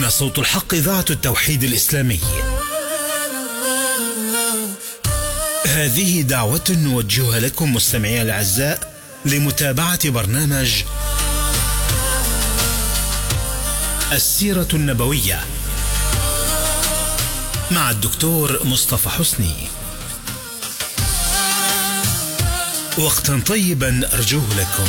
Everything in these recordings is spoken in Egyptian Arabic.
هنا صوت الحق إذاعة التوحيد الإسلامي هذه دعوة نوجهها لكم مستمعي الأعزاء لمتابعة برنامج السيرة النبوية مع الدكتور مصطفى حسني وقتا طيبا أرجوه لكم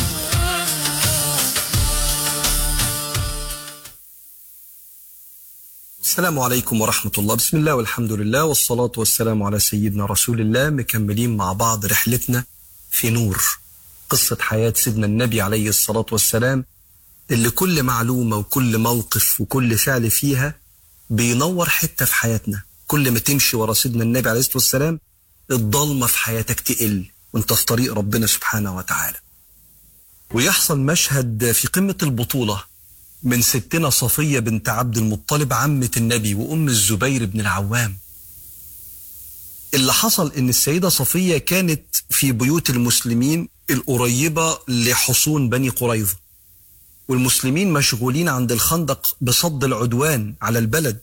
السلام عليكم ورحمة الله بسم الله والحمد لله والصلاة والسلام على سيدنا رسول الله مكملين مع بعض رحلتنا في نور قصة حياة سيدنا النبي عليه الصلاة والسلام اللي كل معلومة وكل موقف وكل فعل فيها بينور حتة في حياتنا كل ما تمشي ورا سيدنا النبي عليه الصلاة والسلام الضلمة في حياتك تقل وانت في طريق ربنا سبحانه وتعالى ويحصل مشهد في قمة البطولة من ستنا صفية بنت عبد المطلب عمة النبي وأم الزبير بن العوام اللي حصل ان السيدة صفية كانت في بيوت المسلمين القريبة لحصون بني قريظة والمسلمين مشغولين عند الخندق بصد العدوان على البلد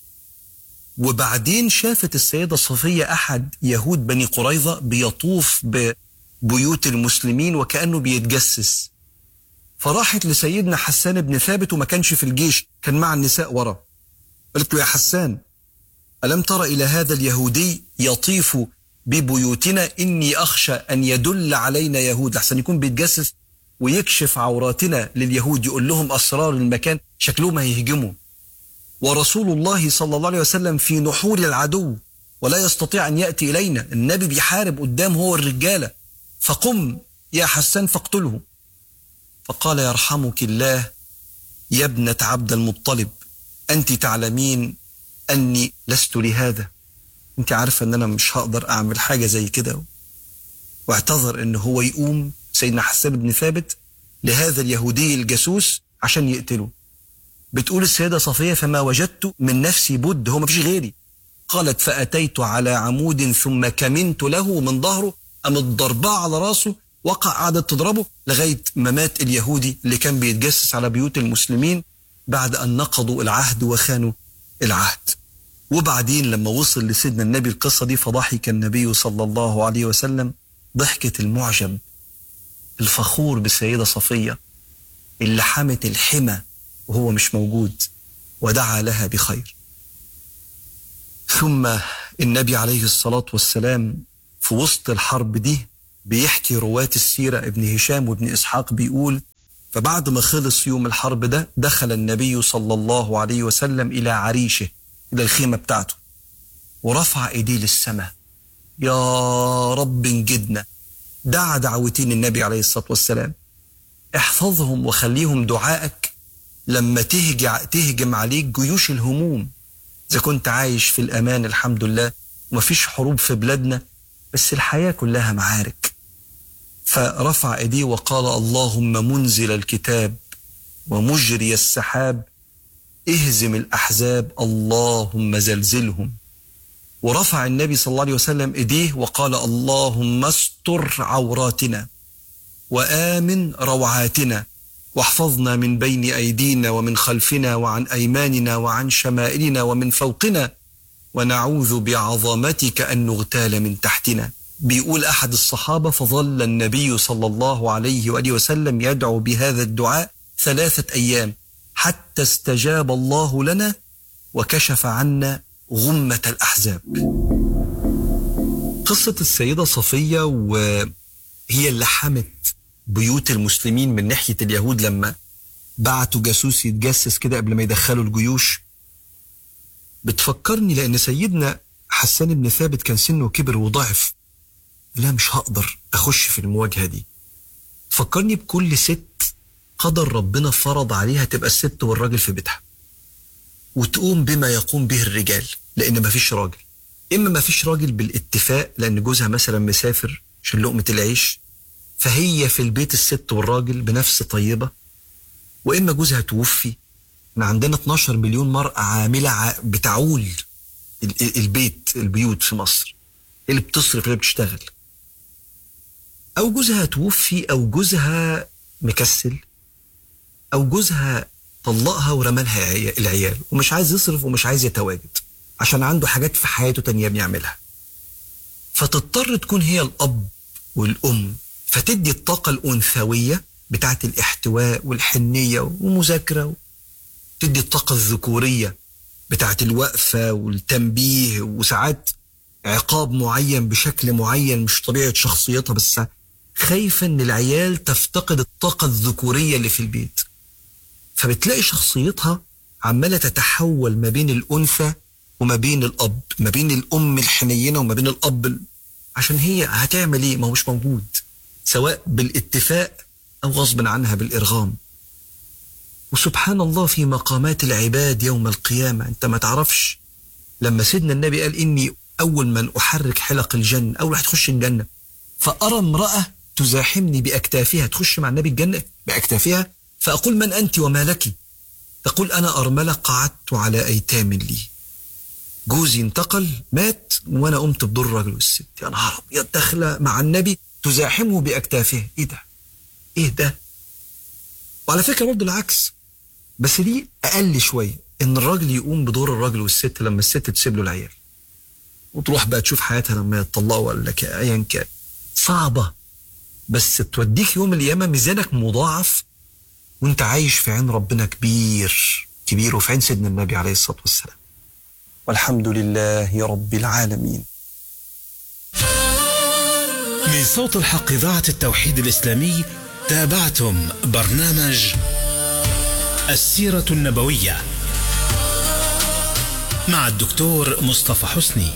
وبعدين شافت السيدة صفية أحد يهود بني قريظة بيطوف ببيوت المسلمين وكأنه بيتجسس فراحت لسيدنا حسان بن ثابت وما كانش في الجيش كان مع النساء ورا قالت له يا حسان ألم تر إلى هذا اليهودي يطيف ببيوتنا إني أخشى أن يدل علينا يهود لحسن يكون بيتجسس ويكشف عوراتنا لليهود يقول لهم أسرار المكان شكلهم هيهجموا ورسول الله صلى الله عليه وسلم في نحور العدو ولا يستطيع أن يأتي إلينا النبي بيحارب قدام هو الرجالة فقم يا حسان فاقتله فقال يرحمك الله يا ابنة عبد المطلب أنت تعلمين أني لست لهذا أنت عارفة أن أنا مش هقدر أعمل حاجة زي كده واعتذر أنه هو يقوم سيدنا حسان بن ثابت لهذا اليهودي الجاسوس عشان يقتله بتقول السيدة صفية فما وجدت من نفسي بد هو ما فيش غيري قالت فأتيت على عمود ثم كمنت له من ظهره أم الضرباء على راسه وقع قعدت تضربه لغاية ما مات اليهودي اللي كان بيتجسس على بيوت المسلمين بعد أن نقضوا العهد وخانوا العهد وبعدين لما وصل لسيدنا النبي القصة دي فضحك النبي صلى الله عليه وسلم ضحكة المعجب الفخور بالسيدة صفية اللي حمت الحمى وهو مش موجود ودعا لها بخير ثم النبي عليه الصلاة والسلام في وسط الحرب دي بيحكي رواة السيرة ابن هشام وابن إسحاق بيقول فبعد ما خلص يوم الحرب ده دخل النبي صلى الله عليه وسلم إلى عريشه إلى الخيمة بتاعته ورفع إيديه للسماء يا رب انجدنا دعا دعوتين النبي عليه الصلاة والسلام احفظهم وخليهم دعائك لما تهجع تهجم عليك جيوش الهموم إذا كنت عايش في الأمان الحمد لله ومفيش حروب في بلادنا بس الحياة كلها معارك فرفع ايديه وقال اللهم منزل الكتاب ومجري السحاب اهزم الأحزاب اللهم زلزلهم ورفع النبي صلى الله عليه وسلم ايديه وقال اللهم استر عوراتنا وآمن روعاتنا واحفظنا من بين أيدينا ومن خلفنا وعن أيماننا وعن شمائلنا ومن فوقنا ونعوذ بعظمتك أن نغتال من تحتنا بيقول أحد الصحابة فظل النبي صلى الله عليه وآله وسلم يدعو بهذا الدعاء ثلاثة أيام حتى استجاب الله لنا وكشف عنا غمة الأحزاب قصة السيدة صفية وهي اللي حمت بيوت المسلمين من ناحية اليهود لما بعتوا جاسوس يتجسس كده قبل ما يدخلوا الجيوش بتفكرني لأن سيدنا حسان بن ثابت كان سنه كبر وضعف لا مش هقدر أخش في المواجهة دي فكرني بكل ست قدر ربنا فرض عليها تبقى الست والراجل في بيتها وتقوم بما يقوم به الرجال لأن مفيش راجل إما مفيش راجل بالاتفاق لأن جوزها مثلا مسافر عشان لقمة العيش فهي في البيت الست والراجل بنفس طيبة وإما جوزها توفي احنا عندنا 12 مليون مرأة عاملة بتعول البيت البيوت في مصر اللي بتصرف اللي بتشتغل أو جوزها توفي أو جوزها مكسل أو جوزها طلقها ورمالها عي- العيال ومش عايز يصرف ومش عايز يتواجد عشان عنده حاجات في حياته تانية بيعملها فتضطر تكون هي الأب والأم فتدي الطاقة الأنثوية بتاعت الاحتواء والحنية ومذاكرة تدي الطاقة الذكورية بتاعت الوقفة والتنبيه وساعات عقاب معين بشكل معين مش طبيعة شخصيتها بس خايفة ان العيال تفتقد الطاقة الذكورية اللي في البيت فبتلاقي شخصيتها عمالة تتحول ما بين الأنثى وما بين الأب ما بين الأم الحنينة وما بين الأب ال- عشان هي هتعمل ايه ما هو مش موجود سواء بالاتفاق أو غصب عنها بالإرغام وسبحان الله في مقامات العباد يوم القيامة أنت ما تعرفش لما سيدنا النبي قال إني أول من أحرك حلق الجنة أول واحد تخش الجنة فأرى امرأة تزاحمني بأكتافها تخش مع النبي الجنة بأكتافها فأقول من أنت وما لك تقول أنا أرملة قعدت على أيتام لي جوزي انتقل مات وأنا قمت بدور الرجل والست يا نهار أبيض داخلة مع النبي تزاحمه بأكتافها إيه ده؟ إيه ده؟ وعلى فكرة برضه العكس بس دي أقل شوية إن الراجل يقوم بدور الراجل والست لما الست تسيب له العيال وتروح بقى تشوف حياتها لما يتطلقوا ولا ك- ايا كان صعبة بس توديك يوم القيامة ميزانك مضاعف وانت عايش في عين ربنا كبير كبير وفي عين سيدنا النبي عليه الصلاة والسلام والحمد لله رب العالمين من صوت الحق إذاعة التوحيد الإسلامي تابعتم برنامج السيرة النبوية مع الدكتور مصطفى حسني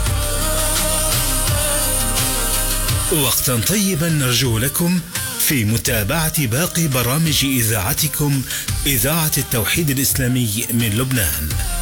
وقتا طيبا نرجو لكم في متابعة باقي برامج إذاعتكم إذاعة التوحيد الإسلامي من لبنان